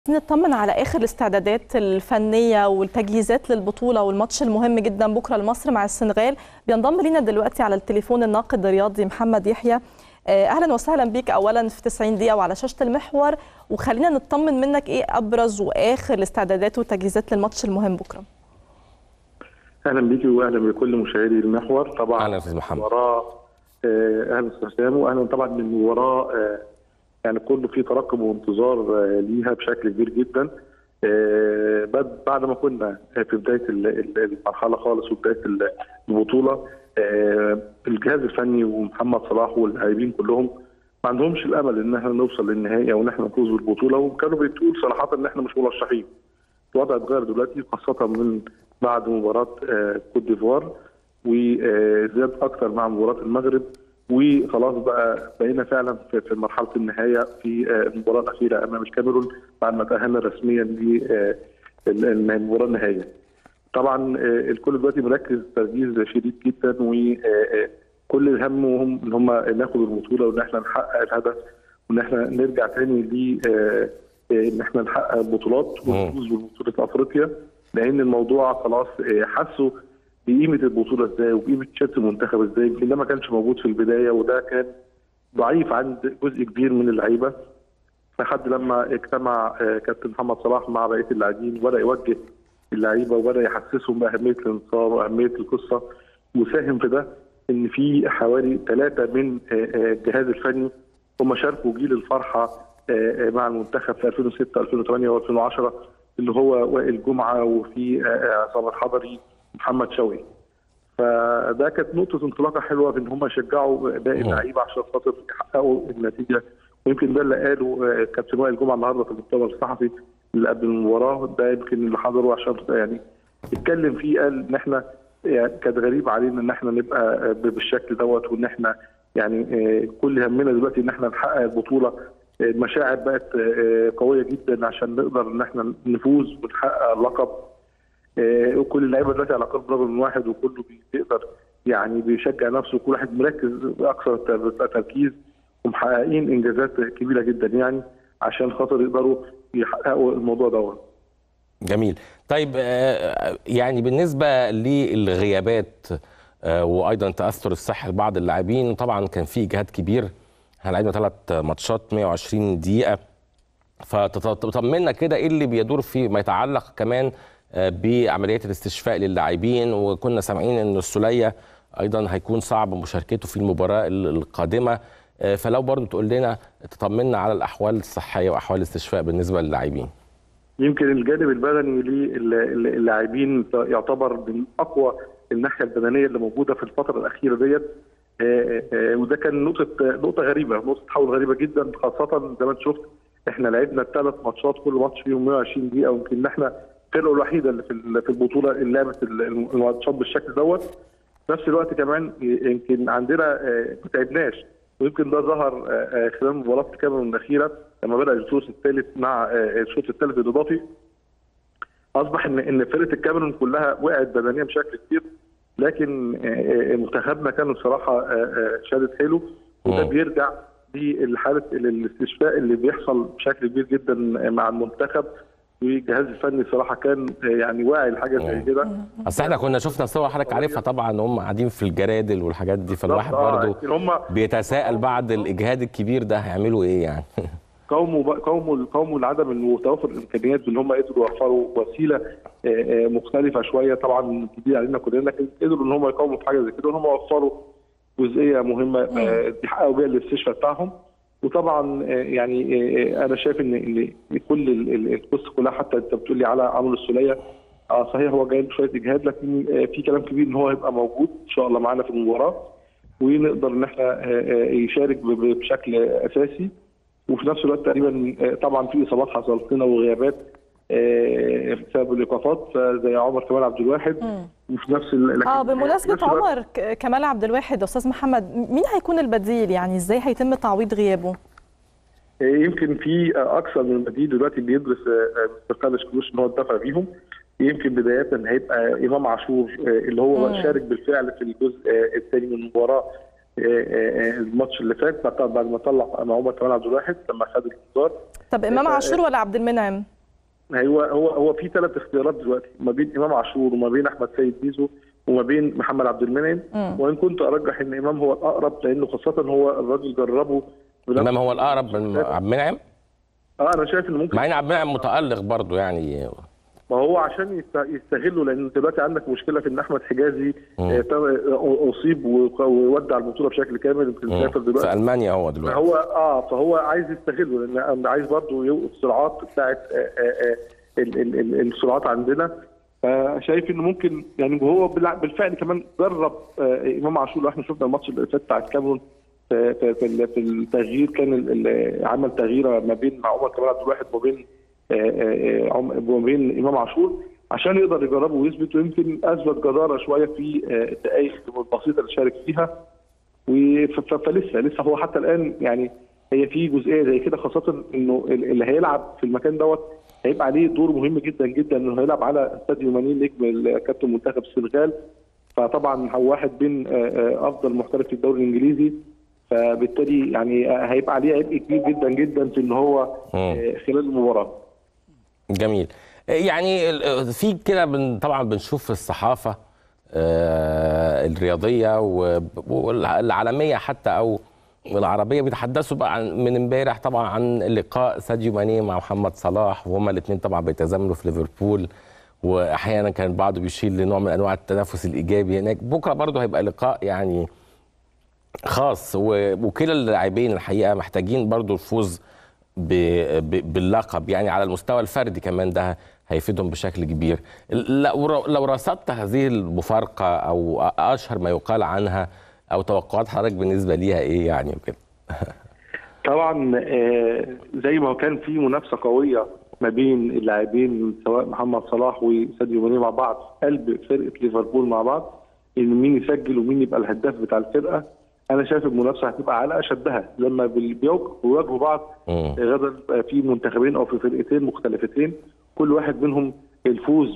نطمن على اخر الاستعدادات الفنيه والتجهيزات للبطوله والماتش المهم جدا بكره لمصر مع السنغال بينضم لنا دلوقتي على التليفون الناقد الرياضي محمد يحيى اهلا وسهلا بيك اولا في 90 دقيقه وعلى شاشه المحور وخلينا نطمن منك ايه ابرز واخر الاستعدادات والتجهيزات للماتش المهم بكره اهلا بيكي واهلا بكل مشاهدي المحور طبعا اهلا استاذ محمد وراه اهلا استاذ حسام واهلا طبعا من وراه يعني كله في ترقب وانتظار ليها بشكل كبير جدا بعد ما كنا في بدايه المرحله خالص وبدايه البطوله الجهاز الفني ومحمد صلاح واللاعبين كلهم ما عندهمش الامل ان احنا نوصل للنهائي او ان احنا نفوز بالبطوله وكانوا بتقول صراحه ان احنا مش مرشحين. الوضع اتغير دلوقتي خاصه من بعد مباراه كوت ديفوار وزاد اكثر مع مباراه المغرب وخلاص بقى بقينا فعلا في مرحله النهايه في المباراه الاخيره امام الكاميرون بعد ما تاهلنا رسميا للمباراه النهائيه. طبعا الكل دلوقتي مركز تركيز شديد جدا وكل همهم ان هم ناخد البطوله وان احنا نحقق الهدف وان احنا نرجع تاني ل ان احنا نحقق البطولات ونفوز ببطوله افريقيا لان الموضوع خلاص حسوا بقيمه البطوله ازاي وبقيمه تيشيرت المنتخب ازاي يمكن ده ما كانش موجود في البدايه وده كان ضعيف عند جزء كبير من اللعيبه لحد لما اجتمع كابتن محمد صلاح مع بقيه اللاعبين وبدا يوجه اللعيبه وبدا يحسسهم باهميه الانتصار واهميه القصه وساهم في ده ان في حوالي ثلاثه من الجهاز الفني هم شاركوا جيل الفرحه مع المنتخب في 2006 2008 و2010 اللي هو وائل جمعه وفي عصام الحضري محمد شوقي فده كانت نقطه انطلاقه حلوه في ان هم يشجعوا باقي اللعيبه عشان خاطر يحققوا النتيجه ويمكن ده اللي قاله كابتن وائل جمعه النهارده في المؤتمر الصحفي اللي قبل المباراه ده يمكن اللي حضروا عشان يعني اتكلم فيه قال ان احنا يعني كانت غريب علينا ان احنا نبقى بالشكل دوت وان احنا يعني كل همنا دلوقتي ان احنا نحقق البطوله المشاعر بقت قويه جدا عشان نقدر ان احنا نفوز ونحقق اللقب وكل اللعيبه دلوقتي على قلب رجل واحد وكله بيقدر يعني بيشجع نفسه وكل واحد مركز باكثر تركيز ومحققين انجازات كبيره جدا يعني عشان خاطر يقدروا يحققوا الموضوع دوت. جميل. طيب يعني بالنسبه للغيابات وايضا تاثر الصحي لبعض اللاعبين طبعا كان في اجهاد كبير احنا لعبنا ثلاث ماتشات 120 دقيقه فتطمنا كده ايه اللي بيدور في ما يتعلق كمان بعمليات الاستشفاء للاعبين وكنا سامعين ان السوليه ايضا هيكون صعب مشاركته في المباراه القادمه فلو برضو تقول لنا تطمنا على الاحوال الصحيه واحوال الاستشفاء بالنسبه للاعبين يمكن الجانب البدني للاعبين يعتبر من اقوى الناحيه البدنيه اللي موجوده في الفتره الاخيره ديت وده كان نقطه نقطه غريبه نقطه تحول غريبه جدا خاصه زي ما انت شفت احنا لعبنا الثلاث ماتشات كل ماتش فيهم 120 دقيقه ويمكن احنا الفرقه الوحيده اللي في البطوله اللي لعبت الماتشات بالشكل دوت في نفس الوقت كمان يمكن عندنا ما تعبناش ويمكن ده ظهر خلال مباراه الكاميرون الاخيره لما بدا الشوط الثالث مع الشوط الثالث الاضافي اصبح ان ان فرقه الكاميرون كلها وقعت بدنيا بشكل كبير لكن منتخبنا كان بصراحه شادد حيله وده بيرجع لحاله الاستشفاء اللي بيحصل بشكل كبير جدا مع المنتخب والجهاز الفني صراحه كان يعني واعي لحاجه زي كده اصل احنا كنا شفنا صور حضرتك عارفها طبعا هم قاعدين في الجرادل والحاجات دي فالواحد برضه بيتساءل بعد الاجهاد الكبير ده هيعملوا ايه يعني قوموا قوموا قوموا لعدم توافر الامكانيات ان هم قدروا يوفروا وسيله مختلفه شويه طبعا كبيره علينا كلنا لكن قدروا ان هم يقاوموا في حاجه زي كده ان هم وفروا جزئيه مهمه يحققوا بيها الاستشفاء بتاعهم وطبعا يعني انا شايف ان ان كل القصه كلها حتى انت بتقول لي على عمرو السوليه اه صحيح هو جاي شويه اجهاد لكن في كلام كبير ان هو هيبقى موجود ان شاء الله معانا في المباراه ونقدر ان احنا يشارك بشكل اساسي وفي نفس الوقت تقريبا طبعا في اصابات حصلت لنا وغيابات بسبب الايقافات زي عمر كمال عبد الواحد وفي نفس اه بمناسبه عمر كمال عبد الواحد استاذ محمد مين هيكون البديل يعني ازاي هيتم تعويض غيابه؟ يمكن في اكثر من بديل دلوقتي بيدرس مستر كارلوس كروش ان هو الدفع بيهم يمكن بدايه هيبقى امام عاشور اللي هو مم. شارك بالفعل في الجزء الثاني من المباراه آه، آه، الماتش اللي فات بعد بعد ما طلع مع عمر كمال عبد الواحد لما خد الانذار طب امام آه، عاشور ولا عبد المنعم هو هو هو في ثلاث اختيارات دلوقتي ما بين امام عاشور وما بين احمد سيد زيزو وما بين محمد عبد المنعم مم. وان كنت ارجح ان امام هو الاقرب لانه خاصه هو الراجل جربه بنفس- امام هو الاقرب من عبد المنعم اه انا شايف انه ممكن مع ان عبد المنعم متالق برضه يعني ما هو عشان يست- يستغلوا لان دلوقتي عندك مشكله في ان احمد حجازي مم. آه، تم- آه، اصيب و- وودع البطوله بشكل كامل يمكن مم. سافر في دلوقتي المانيا هو دلوقتي فهو اه فهو عايز يستغله لان عايز برضه يوقف السرعات بتاعت آه، آه، آه، ال- ال- ال- السرعات عندنا فشايف انه ممكن يعني هو بالع- بالفعل كمان جرب آه، امام عاشور احنا شفنا الماتش اللي فات بتاع الكاميرون في في في ال- في التغيير كان ال- ال- عمل تغييره ما بين مع عمر كمال عبد الواحد وما بين آه، آه، آه، عم- وما بين امام عاشور عشان يقدر يجربه ويثبت ويمكن اثبت جداره شويه في آه، الدقائق البسيطه اللي شارك فيها و- ف- ف- فلسه لسه هو حتى الان يعني هي في جزئيه زي كده خاصه انه ال- اللي هيلعب في المكان دوت هيبقى عليه دور مهم جدا جدا انه هيلعب على ساديو ماني نجم الكابتن منتخب السنغال فطبعا هو واحد بين آه، آه، افضل محترف في الدوري الانجليزي فبالتالي يعني آه، هيبقى عليه عبء كبير جدا جدا في ان هو آه، خلال المباراه جميل يعني ال- في كده بن طبعا بنشوف في الصحافه آه، الرياضيه و- والعالميه حتى او العربيه بيتحدثوا بقى عن من امبارح طبعا عن لقاء ساديو ماني مع محمد صلاح وهما الاثنين طبعا بيتزامنوا في ليفربول واحيانا كان البعض بيشير لنوع من انواع التنافس الايجابي هناك بكره برضه هيبقى لقاء يعني خاص و- وكلا اللاعبين الحقيقه محتاجين برضو الفوز ب- ب- باللقب يعني على المستوى الفردي كمان ده هيفيدهم بشكل كبير لو لو رصدت هذه المفارقه او اشهر ما يقال عنها او توقعات حضرتك بالنسبه ليها ايه يعني وكده طبعا آه، زي ما كان في منافسه قويه ما بين اللاعبين سواء محمد صلاح وساديو ماني مع بعض في قلب فرقه ليفربول مع بعض ان مين يسجل ومين يبقى الهداف بتاع الفرقه انا شايف المنافسه هتبقى على اشدها لما بال- بيواجهوا بيواجهوا بعض مم. غدا في منتخبين او في فرقتين مختلفتين كل واحد منهم الفوز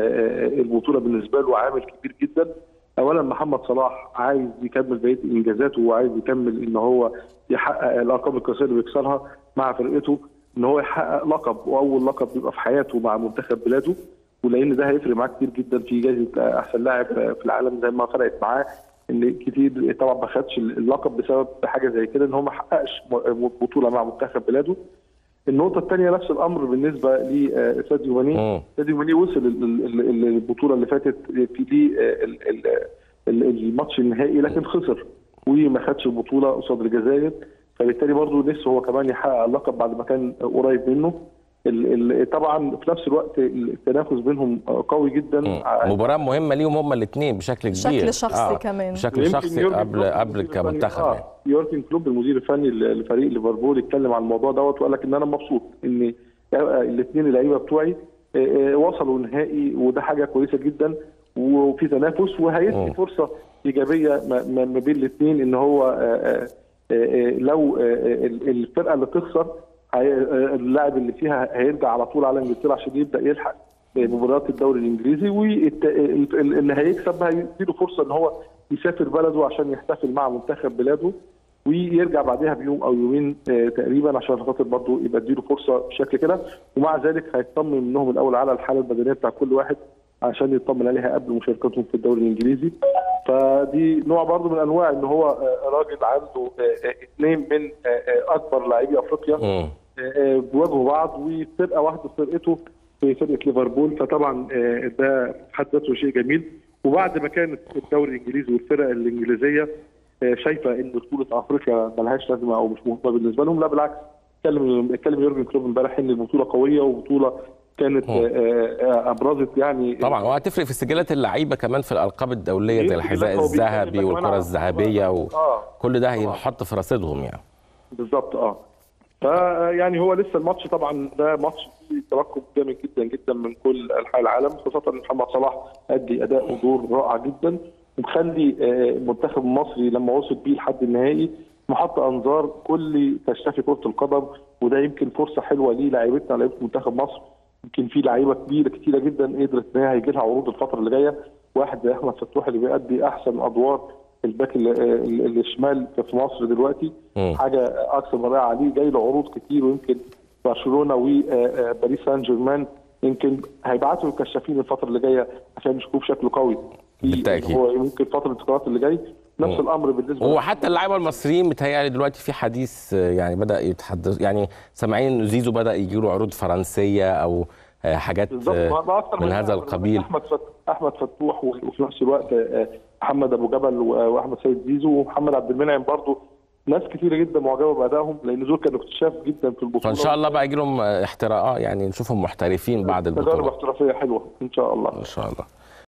بالبطوله بالنسبه له عامل كبير جدا اولا محمد صلاح عايز يكمل بقيه انجازاته وعايز يكمل ان هو يحقق الارقام القياسيه اللي بيكسرها مع فرقته ان هو يحقق لقب واول لقب بيبقى في حياته مع منتخب بلاده ولان ده هيفرق معاه كتير جدا في جائزه احسن لاعب في العالم زي ما فرقت معاه ان كتير طبعا ما خدش اللقب بسبب حاجه زي كده ان هو ما حققش م- بطوله مع منتخب بلاده النقطة الثانية نفس الأمر بالنسبة لساديو ماني، مم. ساديو ماني وصل ال- ال- ال- البطولة اللي فاتت في دي ال- ال- ال- الماتش النهائي لكن خسر وما خدش البطولة قصاد الجزائر فبالتالي برضه لسه هو كمان يحقق اللقب بعد ما كان قريب منه ال- ال- طبعا في نفس الوقت التنافس بينهم قوي جدا مم. مباراه مهمه ليهم هما الاثنين بشكل كبير بشكل شخصي كمان. بشكل ويمكن شخصي يورجن قبل كلوب قبل المدير كمنتخب الفني- يعني. آه يورجن كلوب المدير الفني ل- لفريق ليفربول اتكلم عن الموضوع دوت وقال لك ان انا مبسوط ان الاثنين اللعيبه بتوعي آه، آه، وصلوا نهائي وده حاجه كويسه جدا وفي تنافس وهيدي مم. فرصه ايجابيه ما- ما ما بين الاثنين ان هو آه، آه، آه، لو آه، آه، الفرقه اللي تخسر هي- آه، اللاعب اللي فيها هيرجع على طول على انجلترا عشان يبدا يلحق مباريات الدوري الانجليزي واللي هيكسب هيديله فرصه ان هو يسافر بلده عشان يحتفل مع منتخب بلاده ويرجع بعدها بيوم او يومين آه، تقريبا عشان خاطر برضه يبقى اديله فرصه بشكل كده ومع ذلك هيطمن منهم الاول على الحاله البدنيه بتاع كل واحد عشان يطمن عليها قبل مشاركتهم في الدوري الانجليزي فدي نوع برضه من انواع ان هو آه، راجل عنده آه، آه، اثنين من آه، آه، اكبر لاعبي افريقيا مم. آه، بيواجهوا بعض وفرقه واحده فرقته في فرقه ليفربول فطبعا آه، ده في حد ذاته شيء جميل وبعد ما كانت الدوري الانجليزي والفرق الانجليزيه آه، شايفه ان بطوله افريقيا ملهاش لازمه او مش مهمه بالنسبه لهم لا بالعكس اتكلم اتكلم يورجن كلوب امبارح ان البطوله قويه وبطوله كانت آه، آه، ابرزت يعني طبعا وهتفرق في سجلات اللعيبه كمان في الالقاب الدوليه زي يمكن الحذاء هو بيتكلم الذهبي كمان والكره عن- الذهبيه آه. وكل ده هيحط في رصيدهم يعني بالظبط اه فيعني هو لسه الماتش طبعا ده ماتش فيه ترقب جامد جدا جدا من كل انحاء العالم خاصه ان محمد صلاح ادي اداء ودور رائع جدا ومخلي آه، المنتخب المصري لما وصل بيه لحد النهائي محط انظار كل تشتفي كره القدم وده يمكن فرصه حلوه ليه لاعيبتنا لعيبه منتخب مصر يمكن في لعيبه كبيره كتيره جدا قدرت ان هي هيجي لها عروض الفتره اللي جايه واحد زي احمد فتوح اللي بيأدي احسن ادوار الباك ال- ال- الشمال في مصر دلوقتي مم. حاجه اكثر من رائعه عليه جاي له عروض كتير ويمكن برشلونه وباريس سان جيرمان يمكن هيبعتوا الكشافين الفتره اللي جايه عشان يشوفوه بشكل قوي في- بالتأكيد. هو ممكن فتره الانتقالات اللي جاي نفس الامر بالنسبه هو حتى اللعيبه المصريين متهيألي دلوقتي في حديث آه، يعني بدا يتحدث يعني سامعين انه زيزو بدا يجي له عروض فرنسيه او آه، حاجات بالظبط آه، ما- ما أكتر من هذا لاعب. القبيل احمد فت... احمد فتوح و- وفي نفس الوقت آه، محمد ابو جبل و- واحمد سيد زيزو ومحمد عبد المنعم برضو ناس كتيره جدا معجبه بادائهم لان دول كانوا اكتشاف جدا في البطوله فان شاء الله بقى يجي لهم احتراء يعني نشوفهم محترفين بعد تجارب البطوله احترافيه حلوه ان شاء الله ان شاء الله